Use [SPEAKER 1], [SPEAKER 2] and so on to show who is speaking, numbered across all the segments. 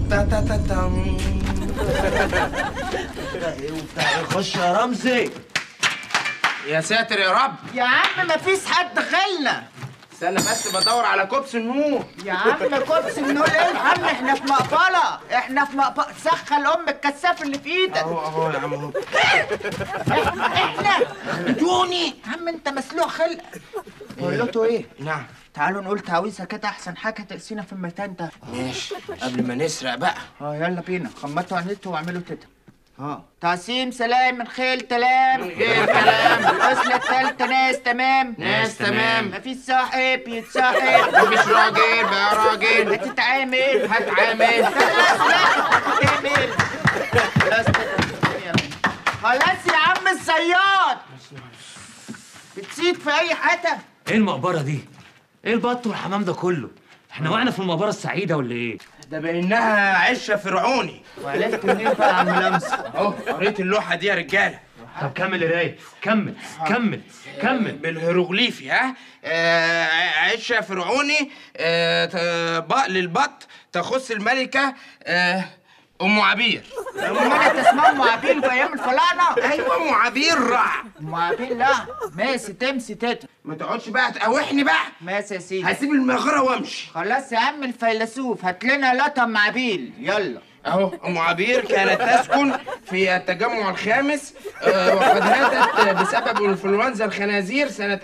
[SPEAKER 1] تا تا تا تم ايه وبتاع إيه؟ خش يا رمزي يا ساتر يا رب
[SPEAKER 2] يا عم مفيش حد دخلنا
[SPEAKER 1] استنى بس بدور على كوبس النور
[SPEAKER 2] يا عم كوبس النور ايه يا عم احنا في مقبره احنا في مقبره سخن ام الكساف اللي في ايدك
[SPEAKER 1] اهو اهو يا عم اهو
[SPEAKER 2] احنا دوني يا عم انت مسلوع خلق قولته ايه
[SPEAKER 1] نعم
[SPEAKER 2] تعالوا نقول تعويذه كده احسن حاجه تقسينا في المكان ده
[SPEAKER 1] ماشي قبل ما نسرق بقى
[SPEAKER 2] اه يلا بينا خمطوا على النت واعملوا كده اه تعسيم سلام من خيل تلام من
[SPEAKER 1] خيل تلام.
[SPEAKER 2] الوصلة التالتة ناس تمام
[SPEAKER 1] ناس تمام.
[SPEAKER 2] مفيش صاحب يتصاحب
[SPEAKER 1] مفيش راجل بقى راجل
[SPEAKER 2] هتتعامل
[SPEAKER 1] هتعامل
[SPEAKER 2] خلاص لا هتتعامل خلاص كده يلا. خلاص يا عم الصياد بتسيد في اي حته
[SPEAKER 3] ايه المقبره دي ايه البط والحمام ده كله احنا وقعنا في المقبره السعيده ولا ايه
[SPEAKER 1] ده بانها عشه فرعوني
[SPEAKER 2] وعرفت منين بقى يا عم لمس
[SPEAKER 1] اهو قريت اللوحه دي يا رجاله
[SPEAKER 3] طب كمل قرايه كمل كمل كمل
[SPEAKER 1] بالهيروغليفي ها آه عشه فرعوني آه ت- بق للبط تخص الملكه آه ام عبير
[SPEAKER 2] امال انت اسمها ام عبيل بايام الفراعنه
[SPEAKER 1] ايوه ام عبير رع
[SPEAKER 2] ام عبيل لا ماشي تمسي تيتا
[SPEAKER 1] ما تقعدش بقى تقاوحني بقى
[SPEAKER 2] ماشي يا سيدي
[SPEAKER 1] هسيب المغاره وامشي
[SPEAKER 2] خلاص يا عم الفيلسوف هات لنا لطم عبيل يلا
[SPEAKER 1] اهو ام عبير كانت تسكن في التجمع الخامس آه، وقد ماتت بسبب انفلونزا الخنازير سنه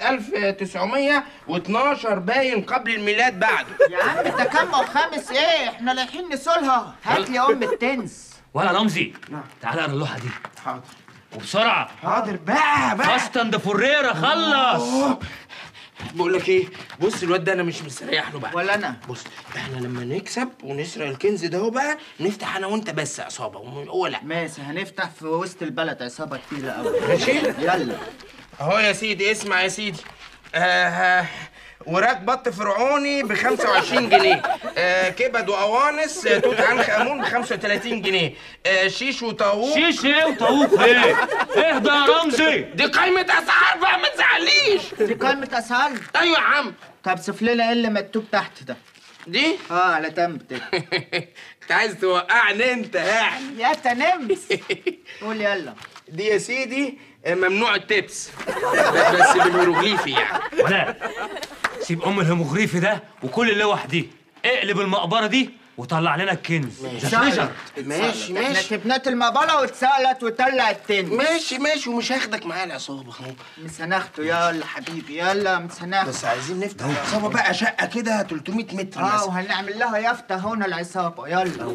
[SPEAKER 1] 1912 باين قبل الميلاد بعده
[SPEAKER 2] يا عم تجمع خامس ايه احنا رايحين نسولها هات لي ام التنس
[SPEAKER 3] ولا رمزي تعالى اقرا اللوحه دي
[SPEAKER 1] حاضر
[SPEAKER 3] وبسرعه
[SPEAKER 1] حاضر بقى بقى
[SPEAKER 3] فاست اند فوريرا خلص
[SPEAKER 1] أوه. بقول لك ايه بص الواد ده انا مش مستريح له بقى
[SPEAKER 2] ولا انا
[SPEAKER 1] بص احنا لما نكسب ونسرق الكنز ده هو بقى نفتح انا وانت بس عصابه هو لا
[SPEAKER 2] ماشي هنفتح في وسط البلد عصابه كبيره قوي
[SPEAKER 1] ماشي
[SPEAKER 2] يلا
[SPEAKER 1] اهو يا سيدي اسمع يا سيدي آه وراك بط فرعوني ب 25 جنيه آه كبد وقوانص آه، توت عنخ امون ب 35 جنيه آه شيش وطاووق
[SPEAKER 3] شيش ايه وطاووق ايه اهدى يا رمزي
[SPEAKER 1] دي قايمة اسعار بقى ما تزعليش
[SPEAKER 2] دي قائمه اسعار
[SPEAKER 1] ايوه يا عم
[SPEAKER 2] طب شوف لنا ايه اللي مكتوب تحت ده
[SPEAKER 1] دي
[SPEAKER 2] اه على جنب كده
[SPEAKER 1] انت عايز توقعني انت يعني
[SPEAKER 2] يا تنمس قول يلا
[SPEAKER 1] دي يا سيدي آه، ممنوع التبس بس بالهيروغليفي يعني
[SPEAKER 3] ولا سيب ام الهيموغريفي ده وكل اللوح دي اقلب المقبره دي وطلع لنا الكنز ده تريجر
[SPEAKER 1] ماشي
[SPEAKER 2] احنا
[SPEAKER 1] ماشي
[SPEAKER 2] تبنات المقبره واتسالت وطلع التنس
[SPEAKER 1] ماشي ماشي ومش هاخدك معايا العصابه اهو
[SPEAKER 2] مش هناخده يلا حبيبي يلا مش هناخده
[SPEAKER 1] بس عايزين نفتح العصابه بقى شقه كده 300 متر
[SPEAKER 2] اه
[SPEAKER 1] مثلا
[SPEAKER 2] وهنعمل لها يافطه هنا العصابه يلا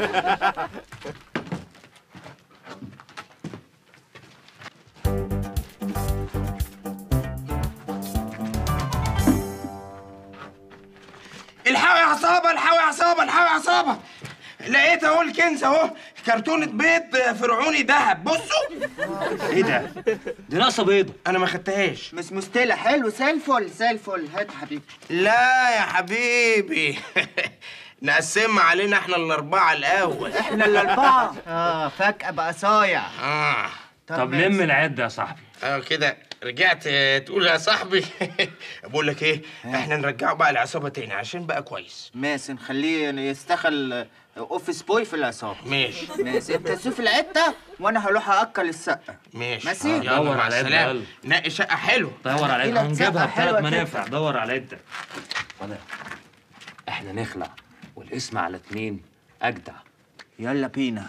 [SPEAKER 1] الحقوا يا عصابه الحقوا يا عصابه الحقوا يا عصابه لقيت اهو الكنز اهو كرتونه بيض فرعوني ذهب بصوا
[SPEAKER 3] ايه ده دي ناقصه بيضه
[SPEAKER 1] انا ما خدتهاش
[SPEAKER 2] مش مستلة حلو زي الفل زي الفل هات حبيبي
[SPEAKER 1] لا يا حبيبي نقسمها علينا احنا الاربعه الاول
[SPEAKER 2] احنا الاربعه اه فجأة بقى صايع
[SPEAKER 1] اه
[SPEAKER 3] طب
[SPEAKER 2] ماشي.
[SPEAKER 3] لم العده يا صاحبي
[SPEAKER 1] اه كده رجعت اه، تقول يا صاحبي بقول لك ايه احنا نرجعه بقى العصابه تاني عشان بقى كويس
[SPEAKER 2] ماشي نخليه يستخل اوفيس بوي في العصابه
[SPEAKER 1] ماشي
[SPEAKER 2] ماشي انت شوف العده وانا هروح ااكل السقه
[SPEAKER 1] ماشي
[SPEAKER 2] ماشي.
[SPEAKER 1] يلا
[SPEAKER 3] دور
[SPEAKER 1] مع
[SPEAKER 3] على عدة،
[SPEAKER 1] السلامة.
[SPEAKER 3] يلا.
[SPEAKER 1] نقي شقه حلوه
[SPEAKER 3] دور على
[SPEAKER 2] لك
[SPEAKER 3] عده هنجيبها
[SPEAKER 2] شقة حلوة
[SPEAKER 3] بثلاث
[SPEAKER 2] كده.
[SPEAKER 3] منافع دور على عده ولا احنا نخلع والاسم على اتنين اجدع
[SPEAKER 2] يلا بينا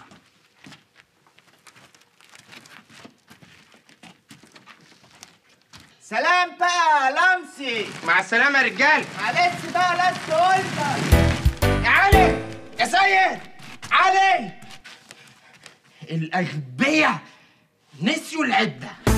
[SPEAKER 2] سلام بقى لمسي
[SPEAKER 1] مع السلامه يا رجاله
[SPEAKER 2] معلش بقى لست قلت
[SPEAKER 1] يا علي يا سيد علي الأغبياء نسيوا العدة